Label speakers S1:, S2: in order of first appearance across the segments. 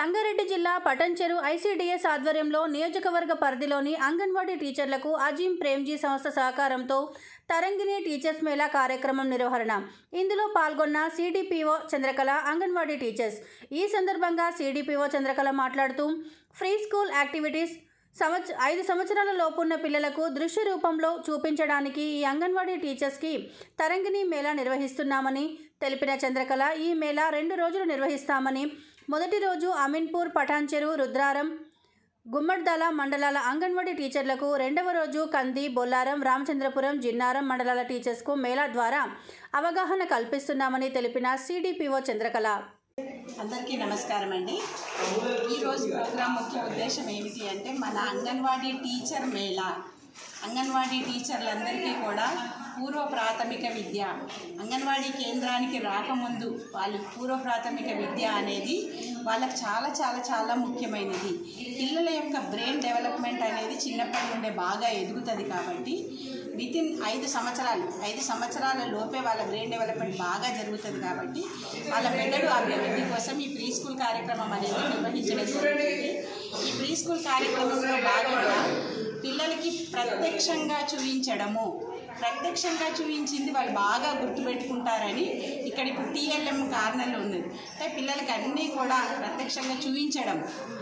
S1: సంగారెడ్డి జిల్లా పటంచెరు ఐసీడీఎస్ ఆధ్వర్యంలో నియోజకవర్గ పరిధిలోని అంగన్వాడీ టీచర్లకు అజీం ప్రేమ్జీ సంస్థ సహకారంతో తరంగిణి టీచర్స్ మేళా కార్యక్రమం నిర్వహణ ఇందులో పాల్గొన్న సిడిపిఓ చంద్రకళ అంగన్వాడీ టీచర్స్ ఈ సందర్భంగా సిడిపిఓ చంద్రకళ మాట్లాడుతూ ఫ్రీ స్కూల్ యాక్టివిటీస్ సంవత్స ఐదు సంవత్సరాల లోపున్న పిల్లలకు దృశ్య రూపంలో చూపించడానికి ఈ అంగన్వాడీ టీచర్స్కి తరంగిణి మేళా నిర్వహిస్తున్నామని తెలిపిన చంద్రకళ ఈ మేళా రెండు రోజులు నిర్వహిస్తామని మొదటి రోజు అమీన్పూర్ పఠాన్చెరు రుద్రారం గుమ్మడ్దల మండలాల అంగన్వాడీ టీచర్లకు రెండవ రోజు కంది బొల్లారం రామచంద్రపురం జిన్నారం మండలాల టీచర్స్కు మేళా ద్వారా అవగాహన కల్పిస్తున్నామని తెలిపిన సిడిపిఓ చంద్రకళ
S2: అందరికీ నమస్కారం అండి ఈరోజు ప్రోగ్రాం ముఖ్య ఉద్దేశం ఏమిటి అంటే మన అంగన్వాడీ టీచర్ మేళా అంగన్వాడీ టీచర్లందరికీ కూడా పూర్వ ప్రాథమిక విద్య అంగన్వాడీ కేంద్రానికి రాకముందు వాళ్ళు పూర్వ ప్రాథమిక విద్య అనేది వాళ్ళకి చాలా చాలా చాలా ముఖ్యమైనది పిల్లల యొక్క బ్రెయిన్ డెవలప్మెంట్ అనేది చిన్నప్పటి నుండే బాగా ఎదుగుతుంది కాబట్టి విత్ ఇన్ ఐదు సంవత్సరాలు ఐదు సంవత్సరాల లోపే వాళ్ళ బ్రెయిన్ డెవలప్మెంట్ బాగా జరుగుతుంది కాబట్టి వాళ్ళ మెదడు అభివృద్ధి కోసం ఈ ప్రీ స్కూల్ కార్యక్రమం అనేది నిర్వహించడం జరుగుతుంది ఈ ప్రీ స్కూల్ కార్యక్రమంలో భాగంగా పిల్లలకి ప్రత్యక్షంగా చూపించడము ప్రత్యక్షంగా చూపించింది వాళ్ళు బాగా గుర్తుపెట్టుకుంటారని ఇక్కడ ఇప్పుడు టీఎల్ఎం కార్నర్లో ఉన్నది అంటే పిల్లలకి అన్నీ కూడా ప్రత్యక్షంగా చూపించడం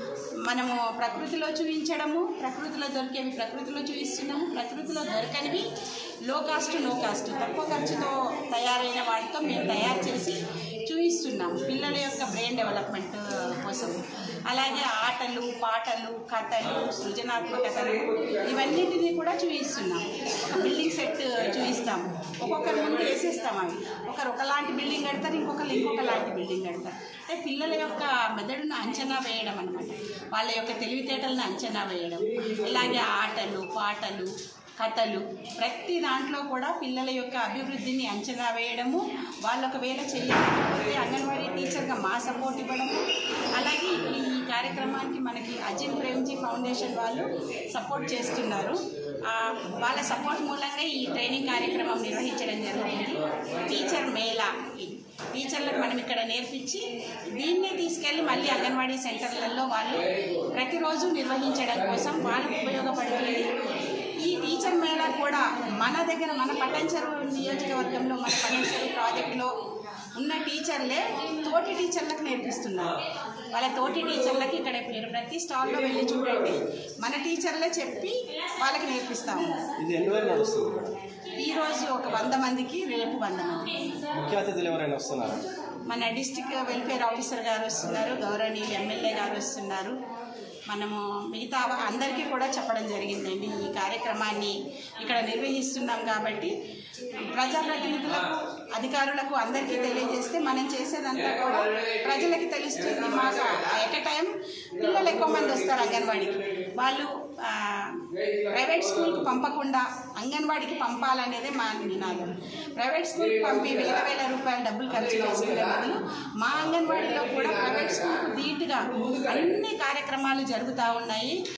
S2: మనము ప్రకృతిలో చూపించడము ప్రకృతిలో దొరికేవి ప్రకృతిలో చూపిస్తున్నాము ప్రకృతిలో దొరకనివి లో కాస్ట్ నో కాస్ట్ తక్కువ ఖర్చుతో తయారైన వాటితో మేము తయారు చేసి చూపిస్తున్నాం పిల్లల యొక్క బ్రెయిన్ డెవలప్మెంట్ కోసం అలాగే ఆటలు పాటలు కథలు సృజనాత్మకతలు ఇవన్నిటినీ కూడా చూపిస్తున్నాం ఒక బిల్డింగ్ సెట్ చూపిస్తాం ఒక్కొక్కరి ముందు వేసేస్తాం అవి ఒకరు ఒకలాంటి బిల్డింగ్ కడతారు ఇంకొకరు ఇంకొక లాంటి బిల్డింగ్ కడతారు అంటే పిల్లల యొక్క మెదడును అంచనా వేయడం అనమాట వాళ్ళ యొక్క తెలివితేటలను అంచనా వేయడం ఇలాగే ఆటలు పాటలు కథలు ప్రతి దాంట్లో కూడా పిల్లల యొక్క అభివృద్ధిని అంచనా వేయడము వాళ్ళు ఒకవేళ చేయకపోతే అంగన్వాడీ టీచర్గా మా సపోర్ట్ ఇవ్వడము అలాగే ఈ కార్యక్రమానికి మనకి అజిమ్ ప్రేమ్జీ ఫౌండేషన్ వాళ్ళు సపోర్ట్ చేస్తున్నారు ఆ, వాళ్ళ సపోర్ట్ మూలంగా ఈ ట్రైనింగ్ కార్యక్రమం నిర్వహించడం జరిగింది టీచర్ మేళా టీచర్లకు మనం ఇక్కడ నేర్పించి దీన్నే తీసుకెళ్ళి మళ్ళీ అంగన్వాడీ సెంటర్లలో వాళ్ళు ప్రతిరోజు నిర్వహించడం కోసం వాళ్ళకు ఉపయోగపడుతుంది ఈ టీచర్ మేళా కూడా మన దగ్గర మన పట్టంచెరు నియోజకవర్గంలో మన పట్టంచెరు ప్రాజెక్టులో ఉన్న టీచర్లే తోటి టీచర్లకు నేర్పిస్తున్నారు వాళ్ళ తోటి టీచర్లకి ఇక్కడ మీరు ప్రతి స్టాల్లో వెళ్ళి చూడండి మన టీచర్లే చెప్పి వాళ్ళకి నేర్పిస్తాము
S3: ఇది ఎన్ని వరకు నడుస్తుంది ఇక్కడ
S2: ఈరోజు ఒక వంద మందికి రేపు వంద మంది
S3: ముఖ్య అతిథులు ఎవరైనా వస్తున్నారా
S2: మన డిస్టిక్ వెల్ఫేర్ ఆఫీసర్ గారు వస్తున్నారు గౌరవనీయులు ఎమ్మెల్యే గారు వస్తున్నారు మనము మిగతా అందరికీ కూడా చెప్పడం జరిగిందండి ఈ కార్యక్రమాన్ని ఇక్కడ నిర్వహిస్తున్నాం కాబట్టి ప్రజాప్రతినిధులకు అధికారులకు అందరికీ తెలియజేస్తే మనం చేసేదంతా కూడా ప్రజలకి తెలుస్తుంది మాకు ఎట్ ఎ టైం పిల్లలు ఎక్కువ మంది వస్తారు అంగన్వాడీకి వాళ్ళు ఆ, ప్రైవేట్ స్కూల్కి పంపకుండా అంగన్వాడికి పంపాలనేదే మా నినాదం ప్రైవేట్ స్కూల్కి పంపి వేల వేల రూపాయల డబ్బులు ఖర్చు చేసుకునే బదులు మా అంగన్వాడీలో కూడా ప్రైవేట్ స్కూల్కు ధీటుగా అన్ని కార్యక్రమాలు జరుగుతూ ఉన్నాయి